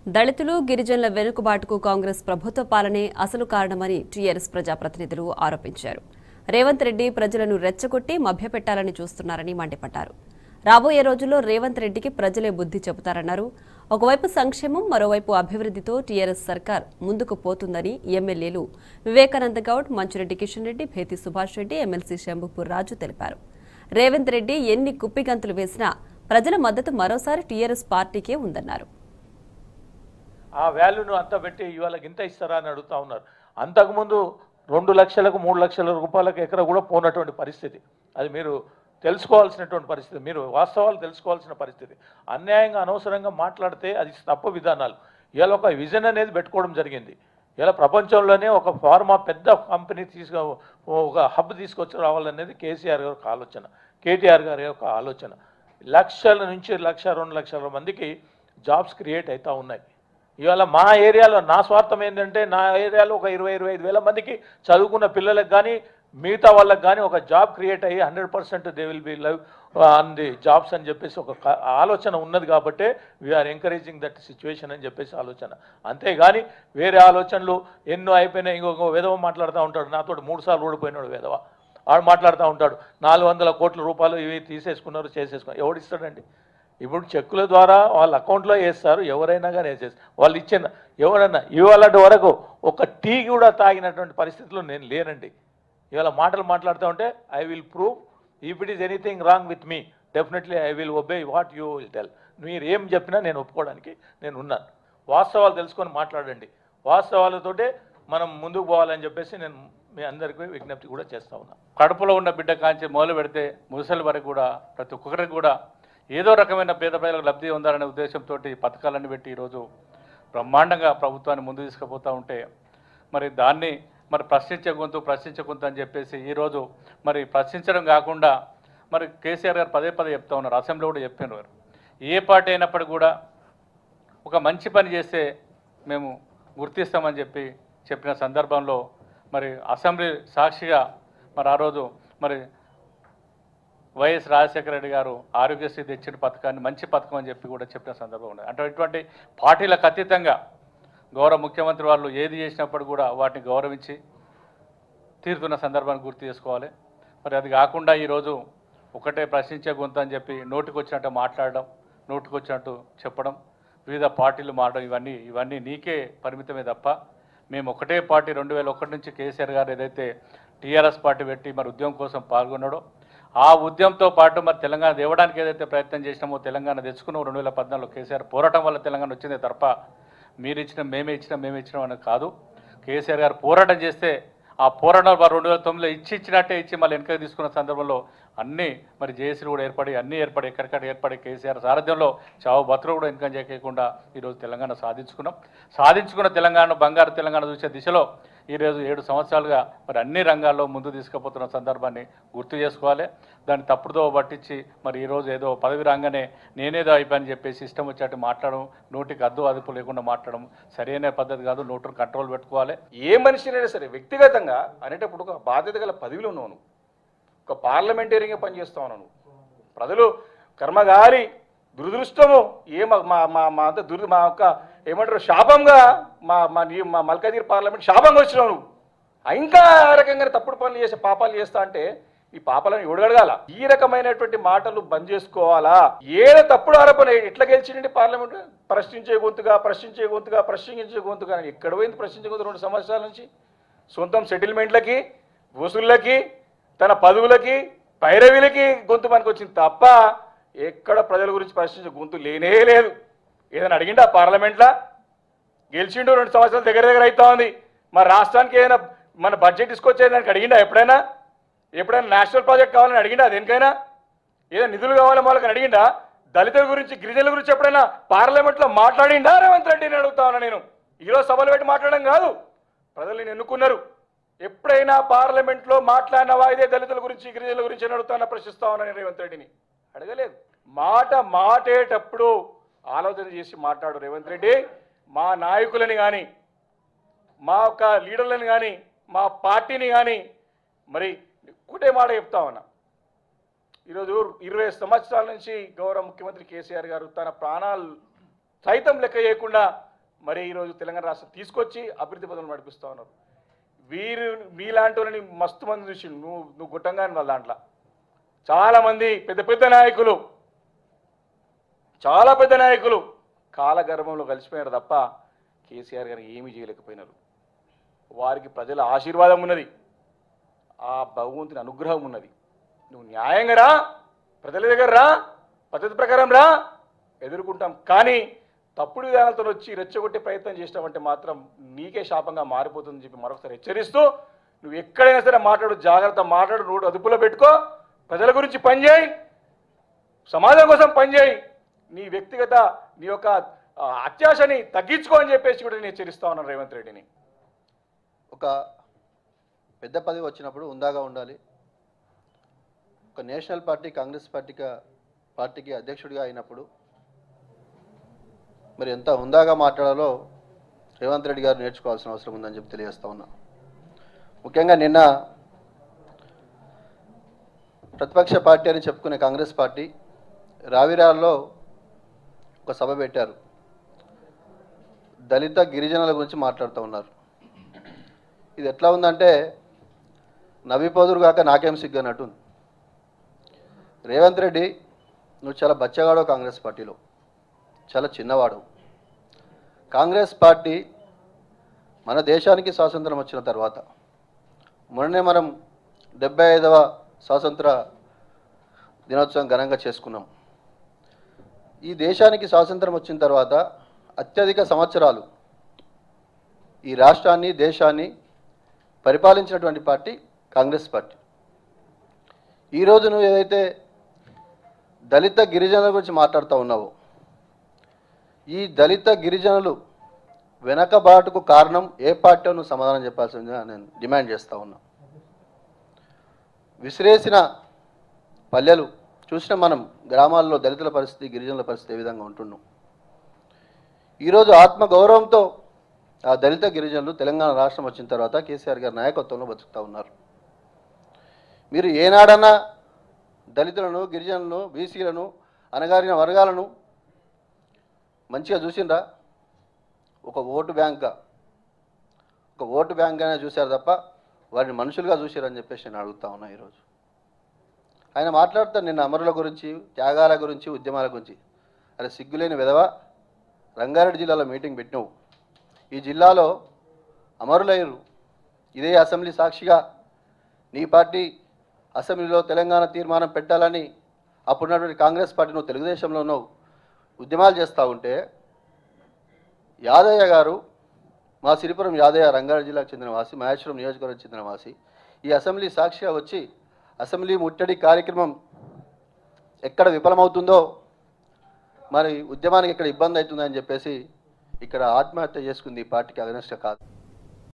దళితులు గిరిజనుల వెనుకబాటుకు కాంగ్రెస్ ప్రభుత్వ పాలనే అసలు కారణమని టీఆర్ఎస్ ప్రజాప్రతినిధులు ఆరోపించారు రేవంత్ రెడ్డి ప్రజలను రెచ్చగొట్టి మభ్యపెట్టాలని చూస్తున్నారని మండిపడ్డారు రాబోయే రోజుల్లో రేవంత్ రెడ్డికి ప్రజలే బుద్ధి చెబుతారన్నారు ఒకవైపు సంక్షేమం మరోవైపు అభివృద్ధితో టీఆర్ఎస్ సర్కార్ ముందుకు పోతుందని ఎమ్మెల్యేలు వివేకానంద గౌడ్ మంచురెడ్డి కిషన్ రెడ్డి భేతి సుభాష్ రెడ్డి ఎమ్మెల్సీ శంభుపూర్ రాజు తెలిపారు రేవంత్ రెడ్డి ఎన్ని కుప్పిగంతులు వేసినా ప్రజల మద్దతు మరోసారి టీఆర్ఎస్ పార్టీకే ఉందన్నారు ఆ వాల్యూను అంత పెట్టి ఇవాళ ఇంత ఇస్తారా అని అడుగుతా ఉన్నారు అంతకుముందు రెండు లక్షలకు మూడు లక్షల రూపాయలకు ఎకర కూడా పోనటువంటి పరిస్థితి అది మీరు తెలుసుకోవాల్సినటువంటి పరిస్థితి మీరు వాస్తవాలు తెలుసుకోవాల్సిన పరిస్థితి అన్యాయంగా అనవసరంగా మాట్లాడితే అది తప్పు విధానాలు ఇవాళ ఒక విజన్ అనేది పెట్టుకోవడం జరిగింది ఇలా ప్రపంచంలోనే ఒక ఫార్మా పెద్ద కంపెనీ తీసుకు ఒక హబ్ తీసుకొచ్చి రావాలనేది కేసీఆర్ గారి యొక్క ఆలోచన కేటీఆర్ గారి యొక్క ఆలోచన లక్షల నుంచి లక్ష రెండు లక్షల మందికి జాబ్స్ క్రియేట్ అవుతూ ఉన్నాయి ఇవాళ మా ఏరియాలో నా స్వార్థం ఏంటంటే నా ఏరియాలో ఒక ఇరవై ఇరవై ఐదు వేల మందికి చదువుకున్న పిల్లలకు కానీ మిగతా వాళ్ళకి కానీ ఒక జాబ్ క్రియేట్ అయ్యి hundred percent they will be love on the jobs అని చెప్పేసి ఒక క- ఆలోచన ఉన్నది కాబట్టే వీఆర్ ఎంకరేజింగ్ దట్ సిచ్యువేషన్ అని చెప్పేసి ఆలోచన అంతేగాని వేరే ఆలోచనలు ఎన్నో అయిపోయినాయి ఇంకొక విధవ మాట్లాడుతూ ఉంటాడు నాతో మూడు సార్లు ఓడిపోయినాడు విధవ ఆడు మాట్లాడుతూ ఉంటాడు నాలుగు వందల కోట్ల రూపాయలు ఇవి తీసేసుకున్నారు చేసేసుకున్నారు ఎవడు ఇస్తాడండి ఇప్పుడు చెక్కుల ద్వారా వాళ్ళ అకౌంట్లో వేస్తారు ఎవరైనా కానీ వేసేస్తారు వాళ్ళు ఇచ్చిన ఎవరన్నా ఇవాళ వరకు ఒక టీ కూడా తాగినటువంటి పరిస్థితిలో నేను లేనండి ఇవాళ మాటలు మాట్లాడుతూ ఉంటే I will prove if it is anything wrong with me definitely I will obey what you will tell మీరు ఏం చెప్పినా నేను ఒప్పుకోవడానికి నేను ఉన్నాను వాస్తవాలు తెలుసుకొని మాట్లాడండి వాస్తవాలతోటే మనం ముందుకు పోవాలని చెప్పేసి నేను మీ అందరికీ విజ్ఞప్తి కూడా చేస్తా ఉన్నాను కడుపులో ఉన్న బిడ్డ కాంచి మొదలు పెడితే ముసలి వరకు కూడా ప్రతి ఒక్కరికి కూడా ఏదో రకమైన పేద ప్రజలకు లబ్ధి ఉండాలనే ఉద్దేశంతో పథకాలన్నీ పెట్టి ఈరోజు బ్రహ్మాండంగా ప్రభుత్వాన్ని ముందు తీసుకుపోతూ ఉంటే మరి దాన్ని మరి ప్రశ్నించే గొంతు ప్రశ్నించే గొంతు అని చెప్పేసి ఈరోజు మరి ప్రశ్నించడం కాకుండా మరి కేసీఆర్ గారు పదే పదే చెప్తా ఉన్నారు అసెంబ్లీలో కూడా చెప్పినారు ఏ పార్టీ అయినప్పటికీ కూడా ఒక మంచి పని చేస్తే మేము గుర్తిస్తామని చెప్పి చెప్పిన సందర్భంలో మరి అసెంబ్లీ సాక్షిగా మరి ఆ రోజు మరి వైఎస్ రాజశేఖర రెడ్డి గారు ఆరోగ్యశ్రీ తెచ్చిన పథకాన్ని మంచి పథకం అని చెప్పి కూడా చెప్పిన సందర్భం ఉంది అంటే ఇటువంటి పార్టీలకు అతీతంగా గౌరవ ముఖ్యమంత్రి వాళ్ళు ఏది చేసినప్పుడు కూడా వాటిని గౌరవించి తీరుతున్న సందర్భాన్ని గుర్తు చేసుకోవాలి మరి అది కాకుండా ఈరోజు ఒకటే ప్రశ్నించే గొంతు అని చెప్పి నోటికి వచ్చినట్టు మాట్లాడడం నోటికి వచ్చినట్టు చెప్పడం వివిధ పార్టీలు మారడం ఇవన్నీ ఇవన్నీ నీకే పరిమితమే తప్ప మేము ఒకటే పార్టీ రెండు వేల ఒకటి నుంచి కేసీఆర్ గారు ఏదైతే టీఆర్ఎస్ పార్టీ పెట్టి మరి ఉద్యమం కోసం పాల్గొన్నాడో ఆ ఉద్యమంతో పాటు మరి తెలంగాణ తేవడానికి ఏదైతే ప్రయత్నం చేసినామో తెలంగాణ తెచ్చుకున్నాం రెండు వేల పద్నాలుగులో కేసీఆర్ పోరాటం వల్ల తెలంగాణ వచ్చిందే తప్ప మీరు ఇచ్చిన మేమే ఇచ్చినాం మేమే ఇచ్చినాం అని కాదు కేసీఆర్ గారు పోరాటం చేస్తే ఆ పోరాటం వారు రెండు వేల తొమ్మిదిలో ఇచ్చి ఇచ్చినట్టే ఇచ్చి మళ్ళీ వెనక్కి తీసుకున్న సందర్భంలో అన్నీ మరి జేఏసీలు కూడా ఏర్పడి అన్నీ ఏర్పడి ఎక్కడికక్కడ ఏర్పడి కేసీఆర్ సారథ్యంలో చావు బతులు కూడా ఇన్కమ్ చేయకుండా ఈరోజు తెలంగాణ సాధించుకున్నాం సాధించుకున్న తెలంగాణ బంగారు తెలంగాణ చూసే దిశలో ఈరోజు ఏడు సంవత్సరాలుగా మరి అన్ని రంగాల్లో ముందు తీసుకుపోతున్న సందర్భాన్ని గుర్తు చేసుకోవాలి దాన్ని తప్పుడుదో పట్టించి మరి ఈరోజు ఏదో పదవి రాగానే నేనేదో అయిపోయాని చెప్పేసి ఇష్టం వచ్చేట్టు మాట్లాడడం నోటికి అద్దు అదుపు లేకుండా మాట్లాడడం సరైన పద్ధతి కాదు నోటును కంట్రోల్ పెట్టుకోవాలి ఏ మనిషినైనా సరే వ్యక్తిగతంగా అనేటప్పుడు ఒక బాధ్యత గల పదవిలో ఉన్నావు నువ్వు ఒక పార్లమెంటేరియన్గా పనిచేస్తా ఉన్నావు నువ్వు ప్రజలు కర్మగాలి దురదృష్టము ఏ మా మా మా మా అంత దుర్ మా యొక్క ఏమంటారు శాపంగా మా మా నీ మా మల్కాజిగిరి పార్లమెంట్ శాపంగా వచ్చినావు నువ్వు ఇంకా ఆ రకంగా తప్పుడు పనులు చేసే పాపాలు చేస్తా అంటే ఈ పాపాలను ఎవడగడగాల ఈ రకమైనటువంటి మాటలు బంద్ చేసుకోవాలా ఏడ తప్పుడు ఆరోపణ ఎట్లా గెలిచిండి పార్లమెంట్ ప్రశ్నించే గొంతుగా ప్రశ్నించే గొంతుగా ప్రశ్నించే గొంతుగా అని ఎక్కడ పోయింది ప్రశ్నించే గొంతు రెండు సంవత్సరాల నుంచి సొంతం సెటిల్మెంట్లకి వసూళ్ళకి తన పదవులకి పైరవీలకి గొంతు మనకు వచ్చింది తప్ప ఎక్కడ ప్రజల గురించి ప్రశ్నించే గొంతు లేనే లేదు ఏదైనా అడిగిండా పార్లమెంట్లో గెలిచిండు రెండు సంవత్సరాలు దగ్గర దగ్గర అవుతా ఉంది మన రాష్ట్రానికి ఏదైనా మన బడ్జెట్ తీసుకొచ్చేది దానికి అడిగిండా ఎప్పుడైనా ఎప్పుడైనా నేషనల్ ప్రాజెక్ట్ కావాలని అడిగిండా దేనికైనా ఏదైనా నిధులు కావాలని వాళ్ళకి అడిగిండా దళితుల గురించి గిరిజనుల గురించి ఎప్పుడైనా పార్లమెంట్లో మాట్లాడిండా రేవంత్ రెడ్డిని అడుగుతా ఉన్నా నేను ఈరోజు సభలు పెట్టి మాట్లాడడం కాదు ప్రజలు నేను ఎన్నుకున్నారు ఎప్పుడైనా పార్లమెంట్లో మాట్లాడినవా ఇదే దళితుల గురించి గిరిజనుల గురించి అని అడుగుతానా ప్రశ్నిస్తా ఉన్నాను నేను రేవంత్ రెడ్డిని అడగలేదు మాట మాటేటప్పుడు ఆలోచన చేసి మాట్లాడు రేవంత్ రెడ్డి మా నాయకులని కానీ మా యొక్క లీడర్లను కానీ మా పార్టీని కానీ మరి ఒకటే మాట చెప్తా ఉన్నా ఈరోజు ఇరవై సంవత్సరాల నుంచి గౌరవ ముఖ్యమంత్రి కేసీఆర్ గారు తన ప్రాణాలు సైతం లెక్క చేయకుండా మరి ఈరోజు తెలంగాణ రాష్ట్రం తీసుకొచ్చి అభివృద్ధి పదవులు నడిపిస్తూ ఉన్నారు వీరు మీలాంటి వాళ్ళని మస్తు మంది చూసి నువ్వు నువ్వు గుట్టంగాని వాళ్ళ దాంట్లో చాలామంది పెద్ద పెద్ద నాయకులు చాలా పెద్ద నాయకులు కాలగర్భంలో కలిసిపోయారు తప్ప కేసీఆర్ గారు ఏమీ చేయలేకపోయినారు వారికి ప్రజల ఆశీర్వాదం ఉన్నది ఆ భగవంతుని అనుగ్రహం ఉన్నది నువ్వు న్యాయంగా రా ప్రజల దగ్గర రా పద్ధతి ప్రకారం రా ఎదుర్కొంటాం కానీ తప్పుడు విధానాలతో వచ్చి రెచ్చగొట్టే ప్రయత్నం చేసినావంటే మాత్రం నీకే శాపంగా మారిపోతుందని చెప్పి మరొకసారి హెచ్చరిస్తూ నువ్వు ఎక్కడైనా సరే మాట్లాడు జాగ్రత్త మాట్లాడు నోటు అదుపులో పెట్టుకో ప్రజల గురించి పనిచేయి సమాజం కోసం పనిచేయి నీ వ్యక్తిగత నీ యొక్క ఆ, అత్యాశని తగ్గించుకో అని చెప్పేసి కూడా నేను హెచ్చరిస్తా ఉన్నాను రేవంత్ రెడ్డిని ఒక పెద్ద పదవి వచ్చినప్పుడు ఉందాగా ఉండాలి ఒక నేషనల్ పార్టీ కాంగ్రెస్ పార్టీగా పార్టీకి అధ్యక్షుడిగా అయినప్పుడు మరి ఎంత హుందాగా మాట్లాడాలో రేవంత్ రెడ్డి గారు నేర్చుకోవాల్సిన అవసరం ఉందని చెప్పి తెలియజేస్తా ఉన్నా ముఖ్యంగా నిన్న ప్రతిపక్ష పార్టీ అని చెప్పుకునే కాంగ్రెస్ పార్టీ రావిరాల్లో ఒక సభ పెట్టారు దళిత గిరిజనుల గురించి మాట్లాడుతూ ఉన్నారు ఇది ఎట్లా ఉందంటే నవ్విపోదురు కాక నాకేం సిగ్గు అన్నట్టు ఉంది రేవంత్ రెడ్డి నువ్వు చాలా బచ్చగాడు కాంగ్రెస్ పార్టీలో చాలా చిన్నవాడు కాంగ్రెస్ పార్టీ మన దేశానికి స్వాతంత్రం వచ్చిన తర్వాత మొన్ననే మనం డెబ్బై ఐదవ స్వాతంత్ర దినోత్సవం ఘనంగా చేసుకున్నాం ఈ దేశానికి స్వాతంత్రం వచ్చిన తర్వాత అత్యధిక సంవత్సరాలు ఈ రాష్ట్రాన్ని దేశాన్ని పరిపాలించినటువంటి పార్టీ కాంగ్రెస్ పార్టీ ఈరోజు నువ్వు ఏదైతే దళిత గిరిజనుల గురించి మాట్లాడుతూ ఉన్నావో ఈ దళిత గిరిజనులు వెనకబాటుకు కారణం ఏ పార్టీ నువ్వు సమాధానం చెప్పాల్సిందిగా నేను డిమాండ్ చేస్తూ ఉన్నా విసిరేసిన పల్లెలు చూసిన మనం గ్రామాల్లో దళితుల పరిస్థితి గిరిజనుల పరిస్థితి ఏ విధంగా ఉంటున్నాం ఈరోజు ఆత్మ గౌరవంతో ఆ దళిత గిరిజనులు తెలంగాణ రాష్ట్రం వచ్చిన తర్వాత కేసీఆర్ గారి నాయకత్వంలో బతుకుతూ ఉన్నారు మీరు ఏనాడన్నా దళితులను గిరిజనులను బీసీలను అనగారిన వర్గాలను మంచిగా చూసిండ్రా ఒక ఓటు బ్యాంక్గా ఒక ఓటు బ్యాంక్గానే చూశారు తప్ప వారిని మనుషులుగా చూశారని చెప్పేసి నేను అడుగుతా ఉన్నా ఈరోజు ఆయన మాట్లాడుతారు నిన్న అమరుల గురించి త్యాగాల గురించి ఉద్యమాల గురించి అరే సిగ్గులేని విధవ రంగారెడ్డి జిల్లాలో మీటింగ్ పెట్టినావు ఈ జిల్లాలో అమరులయ్యారు ఇదే అసెంబ్లీ సాక్షిగా నీ పార్టీ అసెంబ్లీలో తెలంగాణ తీర్మానం పెట్టాలని అప్పుడున్నటువంటి కాంగ్రెస్ పార్టీ నువ్వు తెలుగుదేశంలో ఉన్నావు ఉద్యమాలు చేస్తూ ఉంటే యాదయ్య గారు మా సిరిపురం యాదయ్య రంగారెడ్డి జిల్లాకు చెందిన వాసి మహేశ్వరం నియోజకవర్గం చెందిన వాసి ఈ అసెంబ్లీ సాక్షిగా వచ్చి అసెంబ్లీ ముట్టడి కార్యక్రమం ఎక్కడ విఫలమవుతుందో మరి ఉద్యమానికి ఇక్కడ ఇబ్బంది అవుతుందని చెప్పేసి ఇక్కడ ఆత్మహత్య చేసుకుంది ఈ పార్టీకి అగనెస్ట్గా కాదు